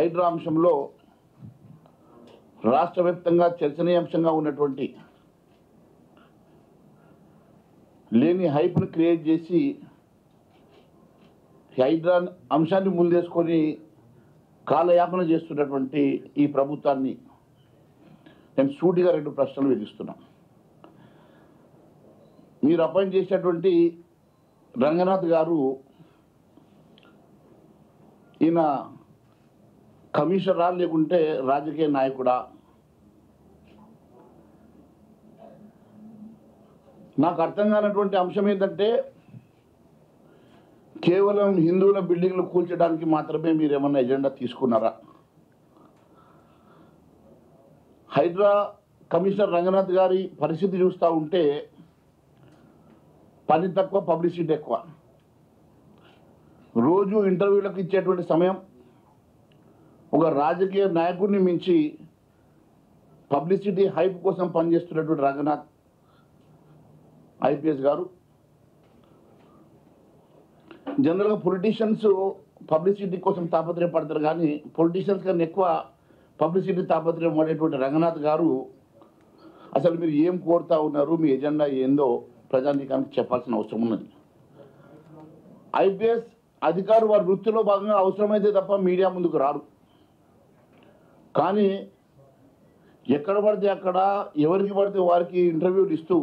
హైడ్రా అంశంలో రాష్ట్ర వ్యాప్తంగా చర్చనీయాంశంగా ఉన్నటువంటి లేని హైప్ను క్రియేట్ చేసి హైడ్రా అంశాన్ని ముందేసుకొని కాలయాపన చేస్తున్నటువంటి ఈ ప్రభుత్వాన్ని నేను సూటిగా రెండు ప్రశ్నలు విధిస్తున్నా మీరు అపాయింట్ చేసినటువంటి రంగనాథ్ గారు ఈయన కమిషనరా లేకుంటే రాజకీయ నాయకుడా నాకు అర్థం కానటువంటి అంశం ఏంటంటే కేవలం హిందువుల బిల్డింగ్లు కూల్చడానికి మాత్రమే మీరు ఏమన్నా ఎజెండా తీసుకున్నారా హైడ్రా కమిషనర్ రంగనాథ్ గారి పరిస్థితి చూస్తూ ఉంటే పని తక్కువ పబ్లిసిటీ ఎక్కువ రోజు ఇంటర్వ్యూలకు ఇచ్చేటువంటి సమయం ఒక రాజకీయ నాయకుడిని మించి పబ్లిసిటీ హైప్ కోసం పనిచేస్తున్నటువంటి రంగనాథ్ ఐపీఎస్ గారు జనరల్గా పొలిటీషియన్స్ పబ్లిసిటీ కోసం తాపత్రయపడతారు కానీ పొలిటీషియన్స్ కన్నా ఎక్కువ పబ్లిసిటీ తాపత్రయం పడేటువంటి రంగనాథ్ గారు అసలు మీరు ఏం కోరుతా ఉన్నారు మీ ఎజెండా ఏందో ప్రజానీకానికి చెప్పాల్సిన అవసరం ఉన్నది ఐపీఎస్ అధికారు వారి వృత్తిలో భాగంగా అవసరమైతే తప్ప మీడియా ముందుకు రారు కానీ ఎక్కడ పడితే అక్కడ ఎవరికి పడితే వారికి ఇంటర్వ్యూలు ఇస్తూ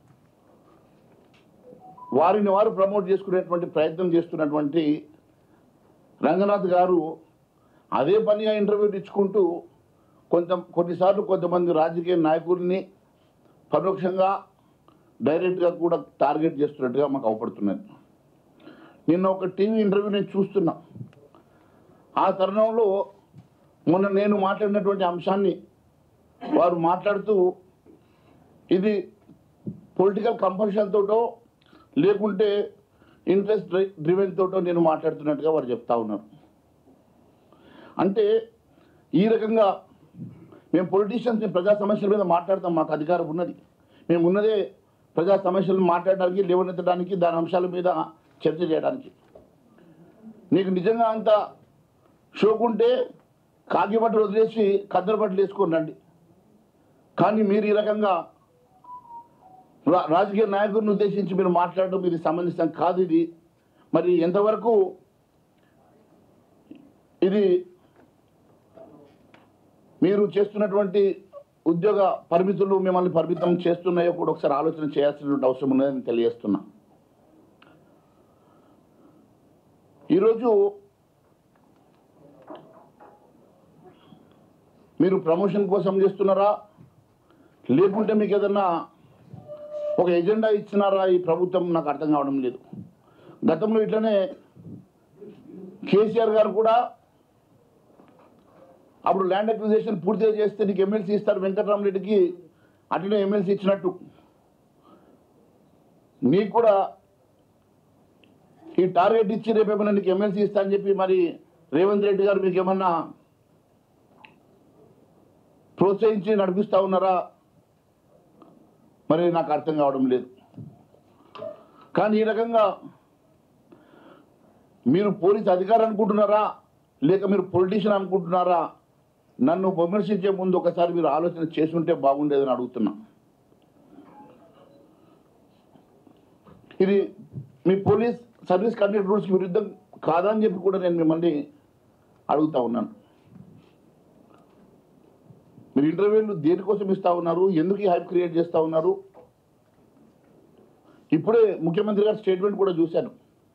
వారిని వారు ప్రమోట్ చేసుకునేటువంటి ప్రయత్నం చేస్తున్నటువంటి రంగనాథ్ గారు అదే పనిగా ఇంటర్వ్యూలు ఇచ్చుకుంటూ కొంత కొన్నిసార్లు కొంతమంది రాజకీయ నాయకుల్ని పరోక్షంగా డైరెక్ట్గా కూడా టార్గెట్ చేస్తున్నట్టుగా మాకు అవపడుతున్నది నిన్న ఒక టీవీ ఇంటర్వ్యూ నేను చూస్తున్నా ఆ తరుణంలో మొన్న నేను మాట్లాడినటువంటి అంశాన్ని వారు మాట్లాడుతూ ఇది పొలిటికల్ కంపల్షన్ తోటో లేకుంటే ఇంట్రెస్ట్ డ్రివెన్ తోటో నేను మాట్లాడుతున్నట్టుగా వారు చెప్తా ఉన్నారు అంటే ఈ రకంగా మేము పొలిటీషియన్స్ ప్రజా సమస్యల మీద మాట్లాడతాం మాకు అధికారం ఉన్నది మేము ఉన్నదే ప్రజా సమస్యలను మాట్లాడడానికి లేవనెత్తడానికి దాని అంశాల మీద చర్చ చేయడానికి నీకు నిజంగా అంత షోకుంటే కాకి బట్టలు వదిలేసి కద్దరు బట్టలు వేసుకొని రండి కానీ మీరు ఈ రకంగా రా- రాజకీయ నాయకుడిని ఉద్దేశించి మీరు మాట్లాడడం ఇది సంబంధించిన కాదు ఇది మరి ఎంతవరకు ఇది మీరు చేస్తున్నటువంటి ఉద్యోగ పరిమితులు మిమ్మల్ని పరిమితం చేస్తున్నాయో కూడా ఒకసారి ఆలోచన చేయాల్సినటువంటి అవసరం ఉన్నదని తెలియజేస్తున్నా ఈరోజు మీరు ప్రమోషన్ కోసం చేస్తున్నారా లేకుంటే మీకు ఏదన్నా ఒక ఎజెండా ఇచ్చినారా ఈ ప్రభుత్వం నాకు అర్థం కావడం లేదు గతంలో ఇట్లనే కేసీఆర్ గారు కూడా అప్పుడు ల్యాండ్ అక్విజిషన్ పూర్తిగా చేస్తే నీకు ఎమ్మెల్సీ ఇస్తారు వెంకటరామరెడ్డికి అట్లనే ఎమ్మెల్సీ ఇచ్చినట్టు నీకు కూడా ఈ టార్గెట్ ఇచ్చి రేపేమైనా నీకు ఎమ్మెల్సీ ఇస్తా అని చెప్పి మరి రేవంత్ రెడ్డి గారు మీకు ఏమన్నా ప్రోత్సహించి నడిపిస్తా ఉన్నారా మరి నాకు అర్థం కావడం లేదు కానీ ఈ రకంగా మీరు పోలీస్ అధికారి అనుకుంటున్నారా లేక మీరు పొలిటీషియన్ అనుకుంటున్నారా నన్ను విమర్శించే ముందు ఒకసారి మీరు ఆలోచన చేసుంటే బాగుండేదని అడుగుతున్నా ఇది మీ పోలీస్ సర్వీస్ కండక్ట్ రూల్స్కి విరుద్ధం కాదా అని చెప్పి కూడా నేను మిమ్మల్ని అడుగుతా ఉన్నాను మీరు ఇంటర్వ్యూలు దేనికోసం ఇస్తా ఉన్నారు ఎందుకు ఈ హైప్ క్రియేట్ చేస్తా ఉన్నారు ఇప్పుడే ముఖ్యమంత్రి గారి స్టేట్మెంట్ కూడా చూశాను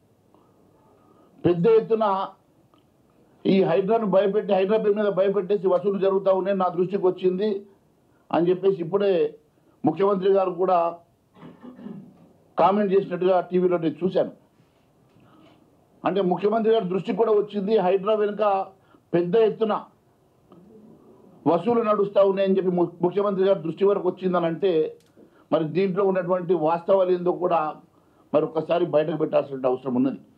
పెద్ద ఎత్తున ఈ హైడ్రాను భయపెట్టి హైదరాబాద్ మీద భయపెట్టేసి వసూలు జరుగుతూ ఉన్నాయి నా దృష్టికి వచ్చింది అని చెప్పేసి ఇప్పుడే ముఖ్యమంత్రి గారు కూడా కామెంట్ చేసినట్టుగా టీవీలో నేను చూశాను అంటే ముఖ్యమంత్రి గారి దృష్టికి కూడా వచ్చింది హైడ్రా వెనుక పెద్ద ఎత్తున వసూలు నడుస్తూ ఉన్నాయని చెప్పి ము- ముఖ్యమంత్రి గారి దృష్టి వరకు వచ్చిందని అంటే మరి దీంట్లో ఉన్నటువంటి వాస్తవాలు ఏందో కూడా మరి ఒక్కసారి బయటకు పెట్టాల్సిన అవసరం ఉన్నది